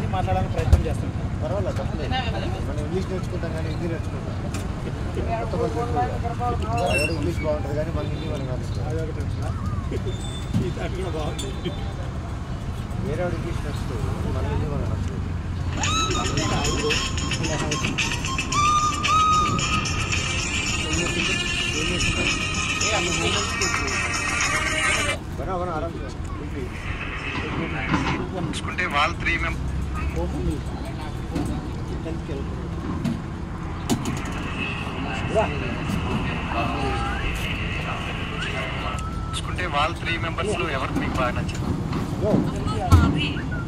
మాట్లాడడానికి ప్రయత్నం చేస్తుంటాం పర్వాలేదు తప్పలేదు మనం ఇంగ్లీష్ నేర్చుకుంటాం కానీ హిందీ నేర్చుకుంటాం కొత్త పద్ధతి ఎవరు ఇంగ్లీష్ బాగుంటుంది కానీ మన హిందీ మనకి నడుస్తుంది అది ఒకటి ఉంటుందా? ఈ తాటి కూడా బాగుంది వేరే వాడు ఇంగ్లీష్ నచ్చుతుంది మన హిందీ మనకు నచ్చుతుంది బనా బనా ఆరామ్ से చూసుకుంటే వాళ్ళు త్రీ మెంబర్ చూసుకుంటే వాళ్ళ త్రీ మెంబర్స్ లో ఎవరికి మీకు బాగా నచ్చింది Yo.